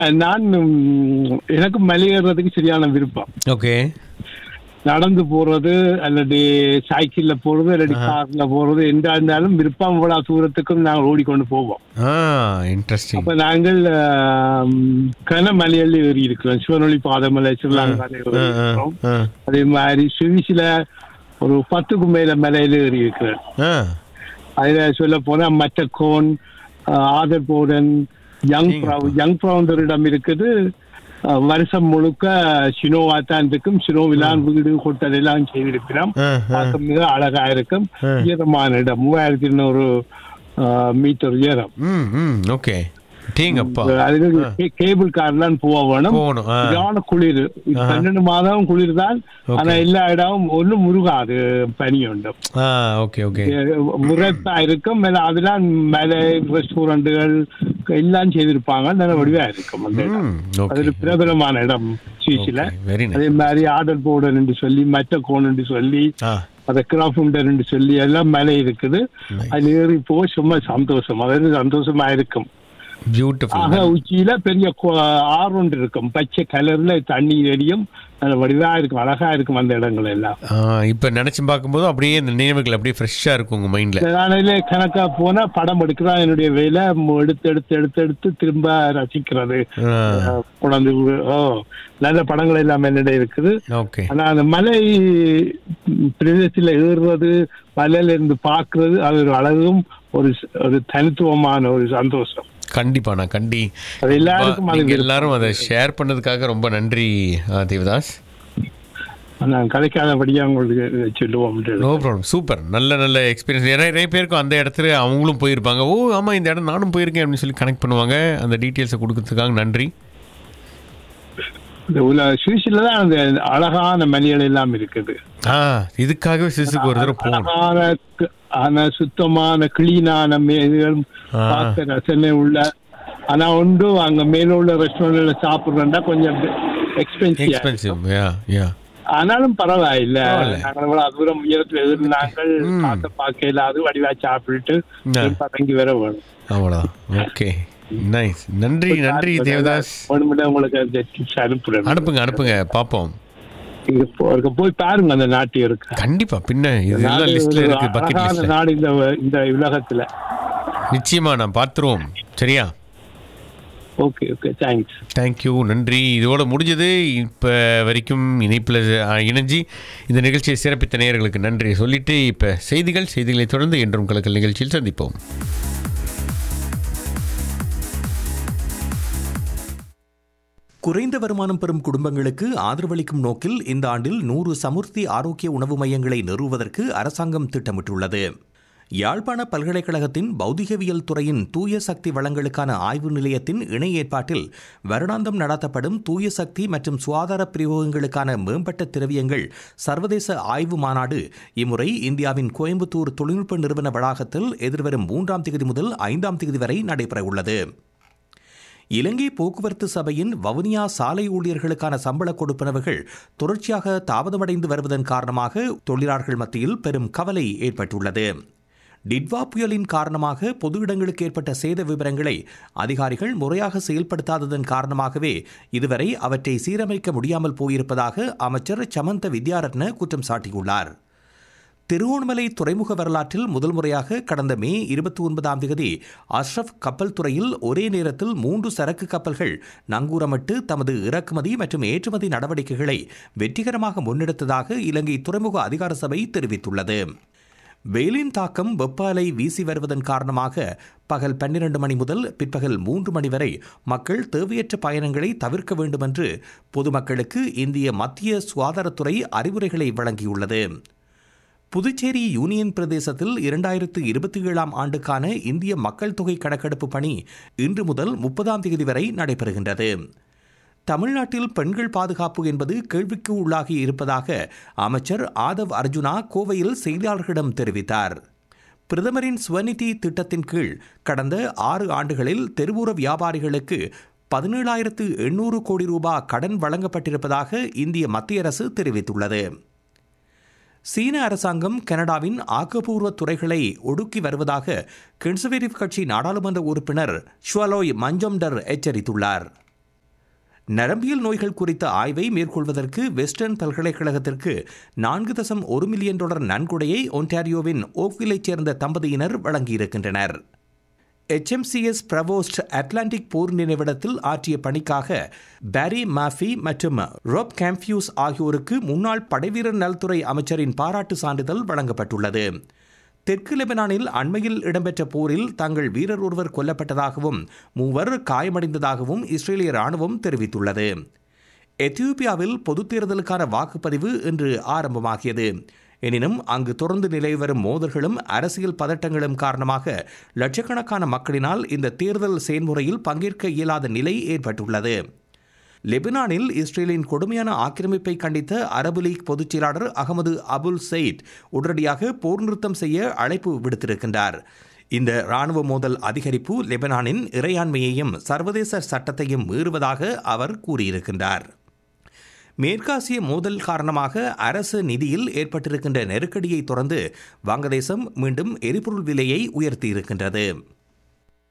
நான் ம், எனக்கு மலை ஏறுறதுக்கு சரியான விருப்பம் ஓகே நடந்து போறது அல்லது சைக்கிள்ல போறது அல்லது கார்ல போறது எந்த இருந்தாலும் விருப்பம் இவ்வளவு தூரத்துக்கும் நாங்கள் ஓடிக்கொண்டு போவோம் ஆ இன்ட்ரெஸ்டிங் அப்ப நாங்கள் ஆம், கனமலையில் ஏறி இருக்கிறோம் சிவனொளி பாதமலை சிவலாங்கால ஏறி இருக்கிறோம் அதே மாதிரி சுவிஸ்ல ஒரு பத்துக்கும் மேல மலையில ஏறி இருக்கிறேன் ஆ அதுல சொல்ல போனா மட்டக்கோன் ஆதர் போர்டன் யங் ப்ரௌ யங் ப்ரௌண்டர் இடம் இருக்குது அஹ், வருஷம் முழுக்க சினோவா தான் இருக்கும் சினோவிலான் வீடு ஹோட்டல் எல்லாம் செய்திருக்கிறோம் ஆ, ஆ. பார்க்க மிக அழகா இருக்கும் ஆ. ஈரமான இடம் மூவாயிரத்தி இருநூறு மீட்டர் உயரம் ம் ம் ஓகே டீங்கப்பா அதுக்கு கே- கேபிள் கார்லாம் போக வேணும் போகணும் ஆ சரியான குளிர் பன்னெண்டு மாதம் குளிர் தான் ஆனா எல்லா இடமும் ஒண்ணும் முருகாது பனி உண்டு ஆ ஓகே ஓகே முரத்தா இருக்கும் மேல அதெல்லாம் மேல ரெஸ்டாரண்ட்டுகள் எல்லாம் செய்திருப்பாங்க நல்ல வடிவா இருக்கும் அந்த இடம் ம் அது ஓகே ஒரு பிரபலமான இடம் சுவிஸ்ல வெரி அதே நைஸ் மாதிரி ஆர்டர் போர்டர் என்று சொல்லி மற்ற கோன் என்று சொல்லி ஆ அதை கிராஃபுண்டர் என்று சொல்லி எல்லாம் மேலே இருக்குது Nice. அது ஏறி போய் சும்மா சந்தோஷம் அதாவது சந்தோஷமா இருக்கும் ஆக பியூட்டிஃபுல் உச்சியில பெரிய கொ- ஆறு ஒன்று இருக்கும் பச்சை கலர்ல தண்ணி எரியும் நல்ல வடிவா இருக்கும் அழகா இருக்கும் அந்த இடங்கள் எல்லாம் ஆ இப்போ நினச்சி பார்க்கும்போது அப்படியே இந்த நினைவுகள் அப்படியே ஃப்ரெஷ்ஷாக இருக்கும் உங்கள் மைண்டில் நாளையில கணக்கா போனா படம் எடுக்கிறதா என்னுடைய வேலை மு- எடுத்து எடுத்து எடுத்து எடுத்து திரும்ப ரசிக்கிறது அஹ், கொண்டாந்து வி- ஓ நல்ல படங்கள் எல்லாம் என்னிட இருக்குது ஓகே ஆனா அந்த மலை ம், பிரதேசத்துல ஏறுறது மலையில இருந்து பார்க்கிறது அது ஒரு அழகும் ஒரு ச- ஒரு தனித்துவமான ஒரு சந்தோஷம் கண்டிப்பாண்ணா கண்டி அது எல்லாருக்கும் அது நீங்க விருப்பம். எல்லாரும் அதை ஷேர் பண்ணதுக்காக ரொம்ப நன்றி ஆ, தேவதாஸ் நான் கதைக்காதபடியா உங்களுக்கு சொல்லுவோம் நோ ப்ராப்ளம் சூப்பர் நல்ல நல்ல எக்ஸ்பீரியன்ஸ் ஏன்னா நிறைய பேருக்கும் அந்த இடத்துல அவங்களும் போயிருப்பாங்க ஓ ஆமாம் இந்த இடம் நானும் போயிருக்கேன் அப்படின்னு சொல்லி கனெக்ட் பண்ணுவாங்க அந்த டீட்டெயில்ஸை கொடுக்கறதுக்காக நன்றி இந்த உல சுவிஸ்ல தான் அந்த அழகான மலைகள் எல்லாம் இருக்குது ஆ இதுக்காகவே சிசுக்கு ஒரு தடவை போகணும் அழகான கு- ஆன சுத்தமான கிளீனான மேல்கள் ஆ. பார்க்க ரசனை உள்ள ஆனா ஒன்று அங்க மேல உள்ள ரெஸ்டாரண்ட்ல சாப்பிடுறா கொஞ்சம் எக்ஸ்பென்சிவ் எக்ஸ்பென்சிவ் யா யா ஆனாலும் பரவாயில்ல பரவாயில்ல. நாங்கள் இவ்வளவு தூரம் உயரத்துல இருந்தாங்கள் ம். பார்க்க பார்க்க இல்லாது வடிவா சாப்பிட்டுட்டு ஆ. திரும்ப தங்கி வர வேணும் அவ்வளோதான் ஓகே நைஸ் நன்றி நன்றி தேவதாஸ் வேணும்னா உங்களுக்கு அந்த tips அனுப்புறேன் அனுப்புங்க அனுப்புங்க பார்ப்போம் இங்க போ- அங்க போய் பாருங்க அந்த நாட்டியம் இருக்கு கண்டிப்பா பின்ன இது நாடு எல்லாம் லிஸ்ட்ல ஒரு இருக்கு பக்கெட் அழகான லிஸ்ட்ல நாடு இந்த இந்த உலகத்துல நிச்சயமா நான் பார்த்துருவோம் சரியா ஓகே ஓகே தேங்க்ஸ் தேங்க்யூ நன்றி இதோட முடிஞ்சது இப்போ வரைக்கும் இணைப்பில் இணைஞ்சி இந்த நிகழ்ச்சியை சிறப்பித்த நேயர்களுக்கு நன்றி சொல்லிட்டு இப்போ செய்திகள் செய்திகளை தொடர்ந்து என்றும் கலக்கல் நிகழ்ச்சியில் சந்திப்போம் குறைந்த வருமானம் பெறும் குடும்பங்களுக்கு ஆதரவளிக்கும் நோக்கில் இந்த ஆண்டில் நூறு சமுர்த்தி ஆரோக்கிய உணவு மையங்களை நிறுவுவதற்கு அரசாங்கம் திட்டமிட்டுள்ளது யாழ்ப்பாண பல்கலைக்கழகத்தின் பௌதிகவியல் துறையின் தூய சக்தி வளங்களுக்கான ஆய்வு நிலையத்தின் இணை ஏற்பாட்டில் வருடாந்தம் நடத்தப்படும் தூய சக்தி மற்றும் சுகாதார பிரயோகங்களுக்கான மேம்பட்ட திரவியங்கள் சர்வதேச ஆய்வு மாநாடு இம்முறை இந்தியாவின் கோயம்புத்தூர் தொழில்நுட்ப நிறுவன வளாகத்தில் எதிர்வரும் மூன்றாம் தேதி முதல் ஐந்தாம் தேதி வரை நடைபெறவுள்ளது இலங்கை போக்குவரத்து சபையின் வவுனியா சாலை ஊழியர்களுக்கான சம்பள கொடுப்பனவுகள் தொடர்ச்சியாக தாமதமடைந்து வருவதன் காரணமாக தொழிலாளர்கள் மத்தியில் பெரும் கவலை ஏற்பட்டுள்ளது டிட்வா புயலின் காரணமாக பொது இடங்களுக்கு ஏற்பட்ட சேத விவரங்களை அதிகாரிகள் முறையாக செயல்படுத்தாததன் காரணமாகவே இதுவரை அவற்றை சீரமைக்க முடியாமல் போயிருப்பதாக அமைச்சர் சமந்த வித்யாரத்ன குற்றம் சாட்டியுள்ளார் திருவோணமலை துறைமுக வரலாற்றில் முதல் முறையாக கடந்த மே இருபத்தி ஒன்பதாம் தேதி அஷ்ரஃப் கப்பல் துறையில் ஒரே நேரத்தில் மூன்று சரக்கு கப்பல்கள் நங்கூரமிட்டு தமது இறக்குமதி மற்றும் ஏற்றுமதி நடவடிக்கைகளை வெற்றிகரமாக முன்னெடுத்ததாக இலங்கை துறைமுக அதிகார சபை தெரிவித்துள்ளது வெயிலின் தாக்கம் வெப்ப அலை வீசி வருவதன் காரணமாக பகல் பன்னிரண்டு மணி முதல் பிற்பகல் மூன்று மணி வரை மக்கள் தேவையற்ற பயணங்களை தவிர்க்க வேண்டும் என்று பொதுமக்களுக்கு இந்திய மத்திய சுகாதாரத்துறை அறிவுரைகளை வழங்கியுள்ளது புதுச்சேரி யூனியன் பிரதேசத்தில் இரண்டாயிரத்து இருபத்தி ஏழாம் ஆண்டுக்கான இந்திய மக்கள் தொகை கணக்கெடுப்பு பணி இன்று முதல் முப்பதாம் தேதி வரை நடைபெறுகின்றது தமிழ்நாட்டில் பெண்கள் பாதுகாப்பு என்பது கேள்விக்கு உள்ளாகி இருப்பதாக அமைச்சர் ஆதவ் அர்ஜுனா கோவையில் செய்தியாளர்களிடம் தெரிவித்தார் பிரதமரின் ஸ்வநிதி திட்டத்தின் கீழ் கடந்த ஆறு ஆண்டுகளில் தெருவோர வியாபாரிகளுக்கு பதினேழாயிரத்து எண்ணூறு கோடி ரூபாய் கடன் வழங்கப்பட்டிருப்பதாக இந்திய மத்திய அரசு தெரிவித்துள்ளது சீன அரசாங்கம் கனடாவின் ஆக்கப்பூர்வ துறைகளை ஒடுக்கி வருவதாக கன்சர்வேட்டிவ் கட்சி நாடாளுமன்ற உறுப்பினர் ஷுவலோய் மஞ்சம்டர் எச்சரித்துள்ளார் நரம்பியல் நோய்கள் குறித்த ஆய்வை மேற்கொள்வதற்கு வெஸ்டர்ன் பல்கலைக்கழகத்திற்கு நான்கு தசம் ஒரு மில்லியன் டாலர் நன்கொடையை ஒன்டாரியோவின் ஓக்விலைச் சேர்ந்த தம்பதியினர் வழங்கியிருக்கின்றனர் எச்எம்சிஎஸ் பிரவோஸ்ட் அட்லாண்டிக் போர் நினைவிடத்தில் ஆற்றிய பணிக்காக பாரி மாஃபி மற்றும் ரோப் கேம்ப்யூஸ் ஆகியோருக்கு முன்னாள் படைவீரர் நலத்துறை அமைச்சரின் பாராட்டு சான்றிதழ் வழங்கப்பட்டுள்ளது தெற்கு லெபனானில் அண்மையில் இடம்பெற்ற போரில் தங்கள் வீரர் ஒருவர் கொல்லப்பட்டதாகவும் மூவர் காயமடைந்ததாகவும் இஸ்ரேலிய ராணுவம் தெரிவித்துள்ளது எத்தியோப்பியாவில் பொதுத் தேர்தலுக்கான வாக்குப்பதிவு இன்று ஆரம்பமாகியது எனினும் அங்கு தொடர்ந்து நிலவி வரும் மோதல்களும் அரசியல் பதட்டங்களும் காரணமாக லட்சக்கணக்கான மக்களினால் இந்த தேர்தல் செயல்முறையில் பங்கேற்க இயலாத நிலை ஏற்பட்டுள்ளது லெபனானில் இஸ்ரேலின் கொடுமையான ஆக்கிரமிப்பை கண்டித்த அரபு லீக் பொதுச் செயலாளர் அகமது அபுல் சயித் உடனடியாக போர் நிறுத்தம் செய்ய அழைப்பு விடுத்திருக்கின்றார் இந்த ராணுவ மோதல் அதிகரிப்பு லெபனானின் இறையாண்மையையும் சர்வதேச சட்டத்தையும் மீறுவதாக அவர் கூறியிருக்கின்றார் மேற்காசிய மோதல் காரணமாக அரசு நிதியில் ஏற்பட்டிருக்கின்ற நெருக்கடியை தொடர்ந்து வங்கதேசம் மீண்டும் எரிபொருள் விலையை உயர்த்தியிருக்கின்றது